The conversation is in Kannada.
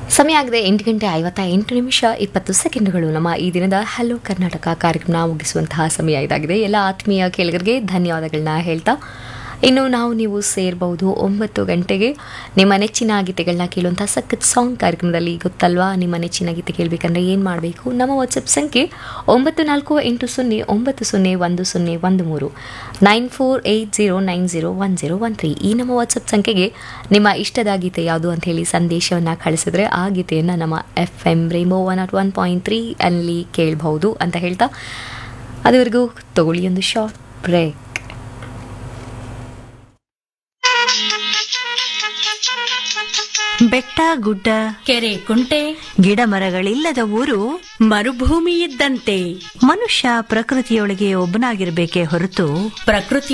ಸಮಯ ಆಗಿದೆ ಎಂಟು ಗಂಟೆ ಐವತ್ತ ಎಂಟು ನಿಮಿಷ ಇಪ್ಪತ್ತು ಸೆಕೆಂಡ್ಗಳು ನಮ್ಮ ಈ ದಿನದ ಹಲೋ ಕರ್ನಾಟಕ ಕಾರ್ಯಕ್ರಮ ಮುಗಿಸುವಂತಹ ಸಮಯ ಇದಾಗಿದೆ ಎಲ್ಲ ಆತ್ಮೀಯ ಕೇಳಿಗರಿಗೆ ಧನ್ಯವಾದಗಳನ್ನ ಹೇಳ್ತಾ ಇನ್ನು ನಾವು ನೀವು ಸೇರಬಹುದು ಒಂಬತ್ತು ಗಂಟೆಗೆ ನಿಮ್ಮ ನೆಚ್ಚಿನ ಗೀತೆಗಳನ್ನ ಕೇಳುವಂಥ ಸಖತ್ ಸಾಂಗ್ ಕಾರ್ಯಕ್ರಮದಲ್ಲಿ ಗೊತ್ತಲ್ವಾ ನಿಮ್ಮ ನೆಚ್ಚಿನ ಗೀತೆ ಕೇಳಬೇಕಂದ್ರೆ ಏನು ಮಾಡಬೇಕು ನಮ್ಮ ವಾಟ್ಸಪ್ ಸಂಖ್ಯೆ ಒಂಬತ್ತು ನಾಲ್ಕು ಎಂಟು ಸೊನ್ನೆ ಒಂಬತ್ತು ಸೊನ್ನೆ ಒಂದು ಸೊನ್ನೆ ಒಂದು ಮೂರು nine four eight zero nine zero one zero one three ಈ ನಮ್ಮ ವಾಟ್ಸಪ್ ಸಂಖ್ಯೆಗೆ ನಿಮ್ಮ ಇಷ್ಟದ ಗೀತೆ ಯಾವುದು ಅಂತ ಹೇಳಿ ಸಂದೇಶವನ್ನು ಕಳಿಸಿದ್ರೆ ಆ ಗೀತೆಯನ್ನು ನಮ್ಮ ಎಫ್ ಎಮ್ ರೇಮೋ one nought one point three ಅಲ್ಲಿ ಕೇಳಬಹುದು ಅಂತ ಹೇಳ್ತಾ ಅದುವರೆಗೂ ತಗೊಳ್ಳಿ ಒಂದು ಶಾರ್ಟ್ ಬ್ರೇಕ್ ಬೆಟ್ಟ ಗುಡ್ಡ ಕೆರೆ ಕುಂಟೆ ಗಿಡ ಮರಗಳಿಲ್ಲದ ಊರು ಮರುಭೂಮಿ ಇದ್ದಂತೆ ಮನುಷ್ಯ ಪ್ರಕೃತಿಯೊಳಗೆ ಒಬ್ಬನಾಗಿರ್ಬೇಕೇ ಹೊರತು ಪ್ರಕೃತಿ